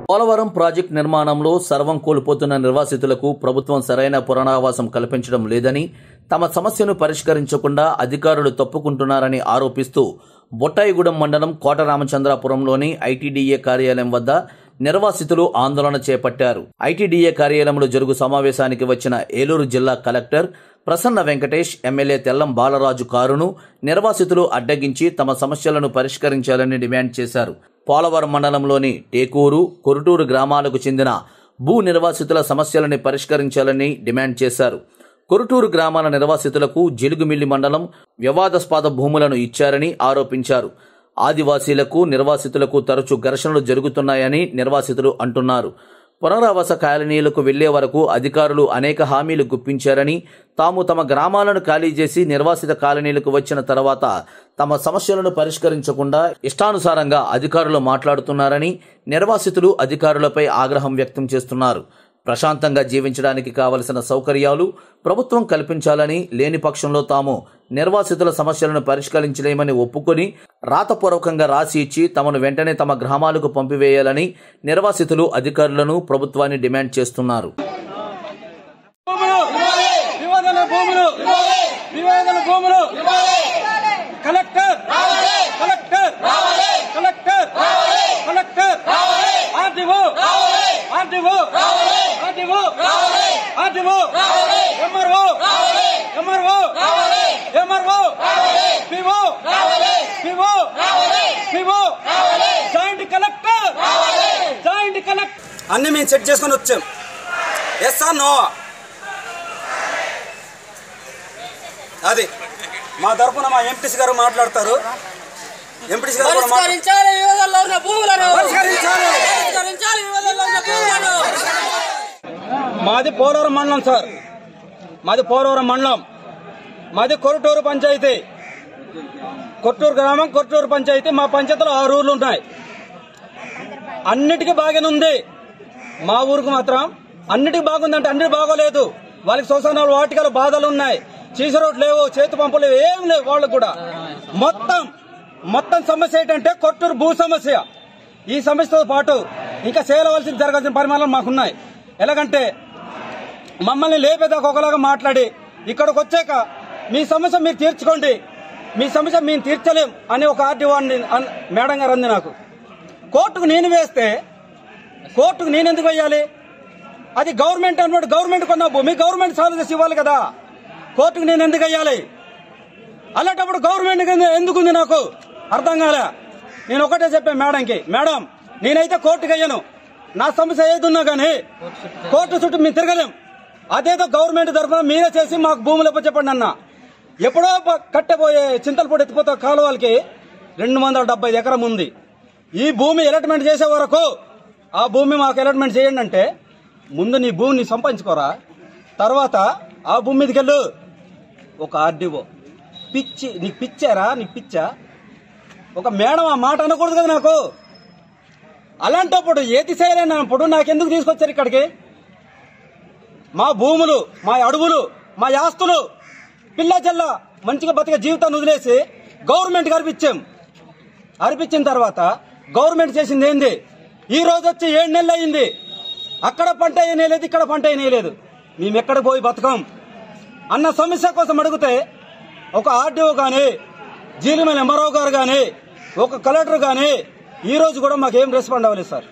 Polavaram project నిర్మాణంలో సర్వం కోల్పోతున్న నిర్వాసితులకు ప్రభుత్వం సరైన పునరావాసం కల్పించడం లేదని తమ సమస్యను పరిష్కరించకుండా అధికారులు తప్పుకుంటున్నారని ఆరోపిస్తూ బొట్టాయిగూడెం మండలం కోట రామచంద్రాపురంలోని ఐటీడీఏ కార్యాలయం వద్ద నిర్వాసితులు ఆందోళన చేపట్టారు ఐటీడీఏ కార్యాలయంలో జరుగు సమావేశానికి వచ్చిన ఏలూరు జిల్లా కలెక్టర్ ప్రసన్న వెంకటేష్ ఎమ్మెల్యే తెల్లం బాలరాజు కారును నిర్వాసితులు అడ్డగించి తమ సమస్యలను పరిష్కరించాలని డిమాండ్ చేశారు పోలవరం మండలంలోని టేకూరు కొరుటూరు గ్రామాలకు చెందిన భూ నిర్వాసితుల సమస్యలని పరిష్కరించాలని డిమాండ్ చేశారు కొరుటూరు గ్రామాల నిర్వాసితులకు జిలుగుమిల్లి మండలం వివాదాస్పద భూములను ఇచ్చారని ఆరోపించారు ఆదివాసీలకు నిర్వాసితులకు తరచూ ఘర్షణలు జరుగుతున్నాయని నిర్వాసితులు అంటున్నారు పునరావాస కాలనీలకు వెళ్లే వరకు అధికారులు అనేక హామీలు గుప్పించారని తాము తమ గ్రామాలను ఖాళీ చేసి నిర్వాసిత కాలనీలకు వచ్చిన తర్వాత తమ సమస్యలను పరిష్కరించకుండా ఇష్టానుసారంగా అధికారులు మాట్లాడుతున్నారని నిర్వాసితులు అధికారులపై ఆగ్రహం వ్యక్తం చేస్తున్నారు ప్రశాంతంగా జీవించడానికి కావలసిన సౌకర్యాలు ప్రభుత్వం కల్పించాలని లేని పక్షంలో తాము నిర్వాసితుల సమస్యలను పరిష్కరించలేమని ఒప్పుకొని రాతపూర్వకంగా రాసి ఇచ్చి తమను వెంటనే తమ గ్రామాలకు పంపివేయాలని నిర్వాసితులు అధికారులను ప్రభుత్వాన్ని డిమాండ్ చేస్తున్నారు భూములు వివాదాల భూములు వివాదాల భూములు collector collector collector collector RDO RDO RDO RDO MRO MRO MRO PO PO PO joint collector joint collector అన్ని మేము చెక్ చేసుకొని వచ్చాం ఎస్ ఆర్ నో అది మా తరపున మా ఎంపీసీ గారు మాట్లాడతారు ఎంపీసీ గారు కూడా మాట్లా- పరిష్కరించాలి వివాదాల్లో ఉన్న భూములను పరిష్కరించాలి. పరిష్కరించాలి వివాదాల్లో ఉన్న భూములను మాది పోలవరం మండలం సార్ మాది పోలవరం మండలం మాది కొరటూరు పంచాయతీ కొట్టూరు గ్రామం కొట్టూరు పంచాయతీ మా పంచాయతీలో ఆరు ఊర్లు ఉన్నాయి అన్నిటికీ బాగానే ఉంది మా ఊరికి మాత్రం అన్నిటికీ బాగుంది అంటే అన్నిటి బాగోలేదు వాళ్ళకి శ్మశానాలు వాటికలు బాధలు ఉన్నాయి చీస రోడ్లు లేవు చేతి పంపులు లేవు ఏం లేవు వాళ్ళకు కూడా మొత్తం మొత్తం సమస్య ఏంటంటే కొట్టూరు భూ సమస్య ఈ సమస్యతో పాటు ఇంకా చేయవలసిన జరగాల్సిన పరిమాణాలు మాకున్నాయి ఎలాగంటే మమ్మల్ని లేపేదాకా ఒకలాగా మాట్లాడి ఇక్కడికి వచ్చాక మీ సమస్య మీరు తీర్చుకోండి మీ సమస్య మేము తీర్చలేం అని ఒక ఆర్డీఓ అంది అన్- మేడం గారు అంది నాకు కోర్టుకు నేను వేస్తే కోర్టుకు నేను ఎందుకు వేయాలి అది గవర్నమెంట్ అన్నమాట గవర్నమెంట్ కొన్న భూమి గవర్నమెంట్ సాల్వ్ చేసి ఇవ్వాలి కదా కోర్టుకు నేను ఎందుకు వేయాలి అలాంటప్పుడు గవర్నమెంట్ కింద ఎందుకు ఉంది నాకు అర్థం కాలే నేను ఒకటే చెప్పాను మేడంకి మేడం నేనైతే కోర్టుకి అయ్యాను నా సమస్య ఏది ఉన్నా కానీ కోర్టు చుట్టూ మేము తిరగలేం అదేదో గవర్నమెంట్ తరఫున మీరే చేసి మాకు భూములు చెప్పండి అన్న ఎప్పుడో ప- కట్టెపోయే చింతలపూడి ఎత్తిపోతే కాలువలకి రెండు వందల డెబ్బై ఎకరం ఉంది ఈ భూమి అలాట్మెంట్ చేసే వరకు ఆ భూమి మాకు అలాట్మెంట్ చేయండి అంటే ముందు నీ భూమిని సంపాదించుకోరా తర్వాత ఆ భూమి మీదకి వెళ్ళు ఒక ఆర్డీఓ పిచ్చి నీకు పిచ్చారా నీకు పిచ్చా ఒక మేడం ఆ మాట అనకూడదు కదా నాకు అలాంటప్పుడు ఏది చేయలేనప్పుడు నాకెందుకు తీసుకొచ్చారు ఇక్కడికి మా భూములు మా అడవులు మా ఆస్తులు పిల్ల జల్ల మంచిగా బతికే జీవితాన్ని వదిలేసి గవర్నమెంట్ అర్పించాం అర్పించిన తర్వాత గవర్నమెంట్ చేసింది ఏంది ఈ రోజు వచ్చి ఏడు నెలలు అయింది అక్కడ పంట వేయలేదు ఇక్కడ పంట వేయలేదు మేము ఎక్కడ పోయి బతకం అన్న సమస్య కోసం అడిగితే ఒక ఆర్డీఓ కానీ జీలిమల్ ఎంఆర్ఓ గారు కానీ ఒక కలెక్టర్ కానీ ఈ రోజు కూడా మాకేం రెస్పాండ్ అవ్వలేదు సార్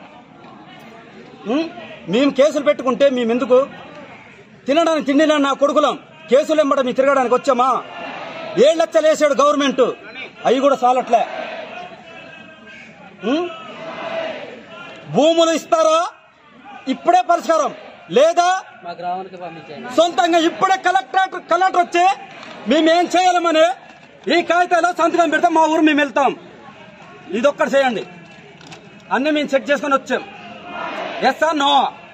ఉం? మేము కేసులు పెట్టుకుంటే మేము ఎందుకు తినడానికి తిండి లేని నా కొడుకులం కేసులు ఎంబడ మేము తిరగడానికి వచ్చామా ఏడు లక్షలు వేసాడు గవర్నమెంట్ అవి కూడా సాలట్లే ఉం? భూములు ఇస్తారా ఇప్పుడే పరిష్కారం లేదా మా గ్రామానికి పంపించండి సొంతంగా ఇప్పుడే కలెక్టర్ కలెక్టర్ వచ్చి మేము ఏం చేయాలమని ఈ కాగితాలో సంతకం పెడితే మా ఊరు మేము వెళ్తాం ఇది ఒక్కటి చేయండి అన్ని మేము చెక్ చేసుకొని వచ్చాం ఎస్ ఆర్ నో